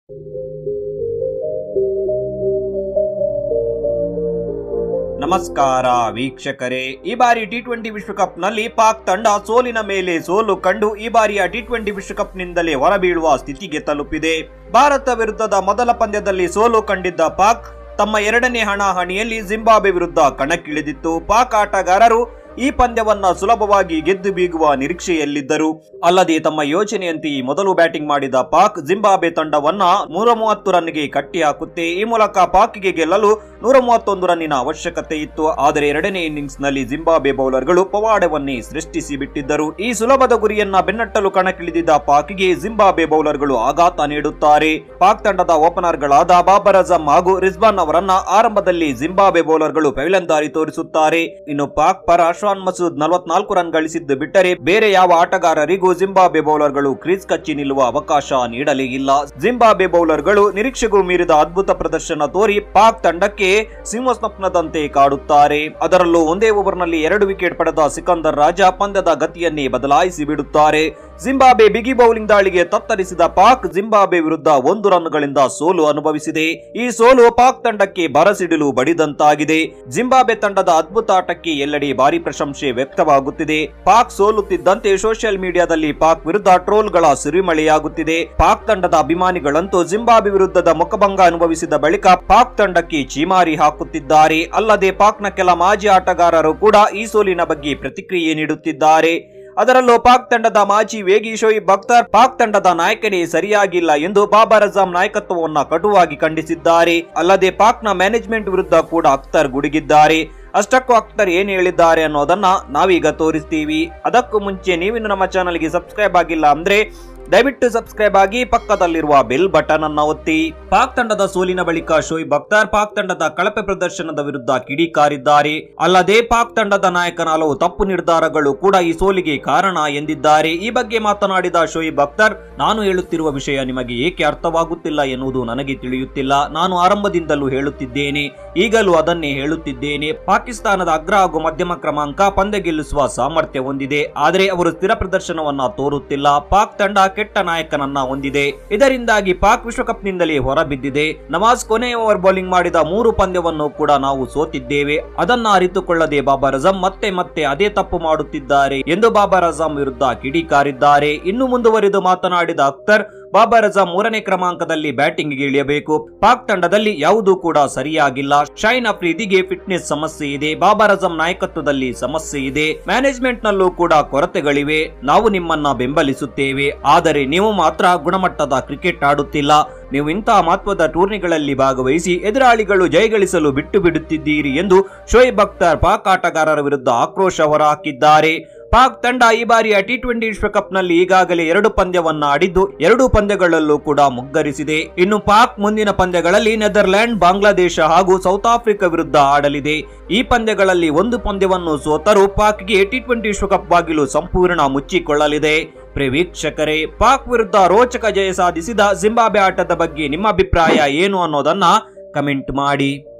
ನಮಸ್ಕಾರ ವೀಕ್ಷಕರೇ ಈ ಬಾರಿ ಟಿ ಟ್ವೆಂಟಿ ವಿಶ್ವಕಪ್ನಲ್ಲಿ ಪಾಕ್ ತಂಡ ಸೋಲಿನ ಮೇಲೆ ಸೋಲು ಕಂಡು ಈ ಬಾರಿಯ ಟಿ ಟ್ವೆಂಟಿ ವಿಶ್ವಕಪ್ನಿಂದಲೇ ಹೊರಬೀಳುವ ಸ್ಥಿತಿಗೆ ತಲುಪಿದೆ ಭಾರತ ವಿರುದ್ಧದ ಮೊದಲ ಪಂದ್ಯದಲ್ಲಿ ಸೋಲು ಕಂಡಿದ್ದ ಪಾಕ್ ತಮ್ಮ ಎರಡನೇ ಹಣಾಹಣಿಯಲ್ಲಿ ಜಿಂಬಾಬ್ವೆ ವಿರುದ್ಧ ಕಣಕ್ಕಿಳಿದಿತ್ತು ಪಾಕ್ ಆಟಗಾರರು ಈ ಪಂದ್ಯವನ್ನ ಸುಲಭವಾಗಿ ಗೆದ್ದು ಬೀಗುವ ನಿರೀಕ್ಷೆಯಲ್ಲಿದ್ದರು ಅಲ್ಲದೆ ತಮ್ಮ ಯೋಜನೆಯಂತೆ ಈ ಮೊದಲು ಬ್ಯಾಟಿಂಗ್ ಮಾಡಿದ ಪಾಕ್ ಜಿಂಬಾಬ್ವೆ ತಂಡವನ್ನ ನೂರ ಮೂವತ್ತು ರನ್ಗೆ ಕಟ್ಟಿ ಹಾಕುತ್ತೆ ಈ ಮೂಲಕ ಪಾಕ್ಗೆ ಗೆಲ್ಲಲು ನೂರ ಮೂವತ್ತೊಂದು ರನ್ನಿನ ಅವಶ್ಯಕತೆ ಇತ್ತು ಆದರೆ ಎರಡನೇ ಇನ್ನಿಂಗ್ಸ್ ನಲ್ಲಿ ಜಿಂಬಾಬ್ವೆ ಬೌಲರ್ಗಳು ಪವಾಡವನ್ನೇ ಸೃಷ್ಟಿಸಿ ಬಿಟ್ಟಿದ್ದರು ಈ ಸುಲಭದ ಗುರಿಯನ್ನ ಬೆನ್ನಟ್ಟಲು ಕಣಕ್ಕಿಳಿದಿದ್ದ ಪಾಕ್ಗೆ ಜಿಂಬಾಬ್ವೆ ಬೌಲರ್ಗಳು ಆಘಾತ ನೀಡುತ್ತಾರೆ ಪಾಕ್ ತಂಡದ ಓಪನರ್ಗಳಾದ ಬಾಬರ್ ಅಜಮ್ ಹಾಗೂ ರಿಜ್ವಾನ್ ಅವರನ್ನ ಆರಂಭದಲ್ಲಿ ಜಿಂಬಾಬ್ವೆ ಬೌಲರ್ಗಳು ಪೈಲಂದಾರಿ ತೋರಿಸುತ್ತಾರೆ ಇನ್ನು ಪಾಕ್ ಪರ ಅಶ್ವಾನ್ ಮಸೂದ್ ನಲವತ್ನಾಲ್ಕು ರನ್ ಗಳಿಸಿದ್ದು ಬಿಟ್ಟರೆ ಬೇರೆ ಯಾವ ಆಟಗಾರರಿಗೂ ಜಿಂಬಾಬ್ವೆ ಬೌಲರ್ಗಳು ಕ್ರೀಸ್ ಕಚ್ಚಿ ನಿಲ್ಲುವ ಅವಕಾಶ ನೀಡಲೇ ಇಲ್ಲ ಜಿಂಬಾಬ್ವೆ ಬೌಲರ್ಗಳು ನಿರೀಕ್ಷೆಗೂ ಮೀರಿದ ಅದ್ಭುತ ಪ್ರದರ್ಶನ ತೋರಿ ಪಾಕ್ ತಂಡಕ್ಕೆ ಸಿಂಹಸ್ವಪ್ನದಂತೆ ಕಾಡುತ್ತಾರೆ ಅದರಲ್ಲೂ ಒಂದೇ ಓವರ್ನಲ್ಲಿ ಎರಡು ವಿಕೆಟ್ ಪಡೆದ ಸಿಕಂದರ್ ರಾಜ ಪಂದ್ಯದ ಗತಿಯನ್ನೇ ಬದಲಾಯಿಸಿ ಬಿಡುತ್ತಾರೆ ಜಿಂಬಾಬ್ವೆ ಬಿಗಿ ಬೌಲಿಂಗ್ ದಾಳಿಗೆ ತತ್ತರಿಸಿದ ಪಾಕ್ ಜಿಂಬಾಬ್ವೆ ವಿರುದ್ಧ ಒಂದು ರನ್ಗಳಿಂದ ಸೋಲು ಅನುಭವಿಸಿದೆ ಈ ಸೋಲು ಪಾಕ್ ತಂಡಕ್ಕೆ ಬರಸಿಡಿಲು ಬಡಿದಂತಾಗಿದೆ ಜಿಂಬಾಬ್ವೆ ತಂಡದ ಅದ್ಭುತ ಆಟಕ್ಕೆ ಎಲ್ಲೆಡೆ ಭಾರಿ ಪ್ರಶಂಸೆ ವ್ಯಕ್ತವಾಗುತ್ತಿದೆ ಪಾಕ್ ಸೋಲುತ್ತಿದ್ದಂತೆ ಸೋಷಿಯಲ್ ಮೀಡಿಯಾದಲ್ಲಿ ಪಾಕ್ ವಿರುದ್ಧ ಟ್ರೋಲ್ಗಳ ಸುರಿಮಳೆಯಾಗುತ್ತಿದೆ ಪಾಕ್ ತಂಡದ ಅಭಿಮಾನಿಗಳಂತೂ ಜಿಂಬಾಬ್ವೆ ವಿರುದ್ಧದ ಮುಖಭಂಗ ಅನುಭವಿಸಿದ ಬಳಿಕ ಪಾಕ್ ತಂಡಕ್ಕೆ ಚೀಮಾರಿ ಹಾಕುತ್ತಿದ್ದಾರೆ ಅಲ್ಲದೆ ಪಾಕ್ನ ಕೆಲ ಮಾಜಿ ಆಟಗಾರರು ಕೂಡ ಈ ಸೋಲಿನ ಬಗ್ಗೆ ಪ್ರತಿಕ್ರಿಯೆ ನೀಡುತ್ತಿದ್ದಾರೆ ಅದರಲ್ಲೂ ಪಾಕ್ ತಂಡದ ಮಾಜಿ ವೇಗಿ ಶೋಯಿಬ್ ಅಖ್ತರ್ ಪಾಕ್ ತಂಡದ ನಾಯಕನೇ ಸರಿಯಾಗಿಲ್ಲ ಎಂದು ಬಾಬರ್ ಅಜಾಮ್ ನಾಯಕತ್ವವನ್ನ ಕಟುವಾಗಿ ಖಂಡಿಸಿದ್ದಾರೆ ಅಲ್ಲದೆ ಪಾಕ್ನ ಮ್ಯಾನೇಜ್ಮೆಂಟ್ ವಿರುದ್ಧ ಕೂಡ ಅಖ್ತರ್ ಗುಡುಗಿದ್ದಾರೆ ಅಷ್ಟಕ್ಕೂ ಅಖ್ತರ್ ಏನ್ ಹೇಳಿದ್ದಾರೆ ಅನ್ನೋದನ್ನ ನಾವೀಗ ತೋರಿಸ್ತೀವಿ ಅದಕ್ಕೂ ಮುಂಚೆ ನೀವಿನ್ನು ನಮ್ಮ ಚಾನಲ್ಗೆ ಸಬ್ಸ್ಕ್ರೈಬ್ ಆಗಿಲ್ಲ ಅಂದ್ರೆ ದಯವಿಟ್ಟು ಸಬ್ಸ್ಕ್ರೈಬ್ ಆಗಿ ಪಕ್ಕದಲ್ಲಿರುವ ಬೆಲ್ ಬಟನ್ ಅನ್ನ ಒತ್ತಿ ಪಾಕ್ ತಂಡದ ಸೋಲಿನ ಬಳಿಕ ಶೋಯಿಬ್ ಅಖ್ತರ್ ಪಾಕ್ ತಂಡದ ಕಳಪೆ ಪ್ರದರ್ಶನದ ವಿರುದ್ಧ ಕಿಡಿಕಾರಿದ್ದಾರೆ ಅಲ್ಲದೆ ಪಾಕ್ ತಂಡದ ನಾಯಕನ ಹಲವು ತಪ್ಪು ನಿರ್ಧಾರಗಳು ಕೂಡ ಈ ಸೋಲಿಗೆ ಕಾರಣ ಎಂದಿದ್ದಾರೆ ಈ ಬಗ್ಗೆ ಮಾತನಾಡಿದ ಶೋಯಿಬ್ ಅಖ್ತರ್ ನಾನು ಹೇಳುತ್ತಿರುವ ವಿಷಯ ನಿಮಗೆ ಏಕೆ ಅರ್ಥವಾಗುತ್ತಿಲ್ಲ ಎನ್ನುವುದು ನನಗೆ ತಿಳಿಯುತ್ತಿಲ್ಲ ನಾನು ಆರಂಭದಿಂದಲೂ ಹೇಳುತ್ತಿದ್ದೇನೆ ಈಗಲೂ ಅದನ್ನೇ ಹೇಳುತ್ತಿದ್ದೇನೆ ಪಾಕಿಸ್ತಾನದ ಅಗ್ರ ಹಾಗೂ ಮಧ್ಯಮ ಕ್ರಮಾಂಕ ಪಂದ್ಯ ಗೆಲ್ಲಿಸುವ ಸಾಮರ್ಥ್ಯ ಹೊಂದಿದೆ ಆದರೆ ಅವರು ಸ್ಥಿರ ಪ್ರದರ್ಶನವನ್ನ ತೋರುತ್ತಿಲ್ಲ ಪಾಕ್ ತಂಡ ಕೆಟ್ಟ ನಾಯಕನನ್ನ ಹೊಂದಿದೆ ಇದರಿಂದಾಗಿ ಪಾಕ್ ವಿಶ್ವಕಪ್ನಿಂದಲೇ ಹೊರಬಿದ್ದಿದೆ ನವಾಜ್ ಕೊನೆಯ ಓವರ್ ಬೌಲಿಂಗ್ ಮಾಡಿದ ಮೂರು ಪಂದ್ಯವನ್ನು ಕೂಡ ನಾವು ಸೋತಿದ್ದೇವೆ ಅದನ್ನ ಅರಿತುಕೊಳ್ಳದೆ ಬಾಬರ್ ಅಜಮ್ ಮತ್ತೆ ಮತ್ತೆ ಅದೇ ತಪ್ಪು ಮಾಡುತ್ತಿದ್ದಾರೆ ಎಂದು ಬಾಬರ್ ಅಜಮ್ ವಿರುದ್ಧ ಕಿಡಿಕಾರಿದ್ದಾರೆ ಇನ್ನು ಮುಂದುವರಿದು ಮಾತನಾಡಿದ ಅಖ್ತರ್ ಬಾಬರ್ ಅಜಮ್ ಮೂರನೇ ಕ್ರಮಾಂಕದಲ್ಲಿ ಬ್ಯಾಟಿಂಗ್ಗೆ ಇಳಿಯಬೇಕು ಪಾಕ್ ತಂಡದಲ್ಲಿ ಯಾವುದೂ ಕೂಡ ಸರಿಯಾಗಿಲ್ಲ ಶೈನ್ ಅಫ್ರೀದಿಗೆ ಫಿಟ್ನೆಸ್ ಸಮಸ್ಯೆ ಇದೆ ಬಾಬರ್ ಅಜಮ್ ನಾಯಕತ್ವದಲ್ಲಿ ಸಮಸ್ಯೆ ಇದೆ ಮ್ಯಾನೇಜ್ಮೆಂಟ್ ನಲ್ಲೂ ಕೂಡ ಕೊರತೆಗಳಿವೆ ನಾವು ನಿಮ್ಮನ್ನ ಬೆಂಬಲಿಸುತ್ತೇವೆ ಆದರೆ ನೀವು ಮಾತ್ರ ಗುಣಮಟ್ಟದ ಕ್ರಿಕೆಟ್ ಆಡುತ್ತಿಲ್ಲ ನೀವು ಇಂತಹ ಮಹತ್ವದ ಟೂರ್ನಿಗಳಲ್ಲಿ ಭಾಗವಹಿಸಿ ಎದುರಾಳಿಗಳು ಜಯಗಳಿಸಲು ಬಿಟ್ಟು ಬಿಡುತ್ತಿದ್ದೀರಿ ಎಂದು ಶೋಯಿಬ್ ಅಖ್ತರ್ ಪಾಕ್ ಆಟಗಾರರ ವಿರುದ್ಧ ಆಕ್ರೋಶ ಹೊರಹಾಕಿದ್ದಾರೆ ಪಾಕ್ ತಂಡ ಈ ಬಾರಿಯ ಟಿ ಟ್ವೆಂಟಿ ವಿಶ್ವಕಪ್ನಲ್ಲಿ ಈಗಾಗಲೇ ಎರಡು ಪಂದ್ಯವನ್ನ ಆಡಿದ್ದು ಎರಡು ಪಂದ್ಯಗಳಲ್ಲೂ ಕೂಡ ಮುಗ್ಗರಿಸಿದೆ ಇನ್ನು ಪಾಕ್ ಮುಂದಿನ ಪಂದ್ಯಗಳಲ್ಲಿ ನೆದರ್ಲ್ಯಾಂಡ್ ಬಾಂಗ್ಲಾದೇಶ ಹಾಗೂ ಸೌತ್ ಆಫ್ರಿಕಾ ವಿರುದ್ಧ ಆಡಲಿದೆ ಈ ಪಂದ್ಯಗಳಲ್ಲಿ ಒಂದು ಪಂದ್ಯವನ್ನು ಸೋತರೂ ಪಾಕ್ಗೆ ಟಿ ಟ್ವೆಂಟಿ ವಿಶ್ವಕಪ್ ಬಾಗಿಲು ಸಂಪೂರ್ಣ ಮುಚ್ಚಿಕೊಳ್ಳಲಿದೆ ಪ್ರಿಯ ವೀಕ್ಷಕರೇ ಪಾಕ್ ವಿರುದ್ಧ ರೋಚಕ ಜಯ ಸಾಧಿಸಿದ ಜಿಂಬಾಬ್ವೆ ಆಟದ ಬಗ್ಗೆ ನಿಮ್ಮ ಅಭಿಪ್ರಾಯ ಏನು ಅನ್ನೋದನ್ನ ಕಮೆಂಟ್ ಮಾಡಿ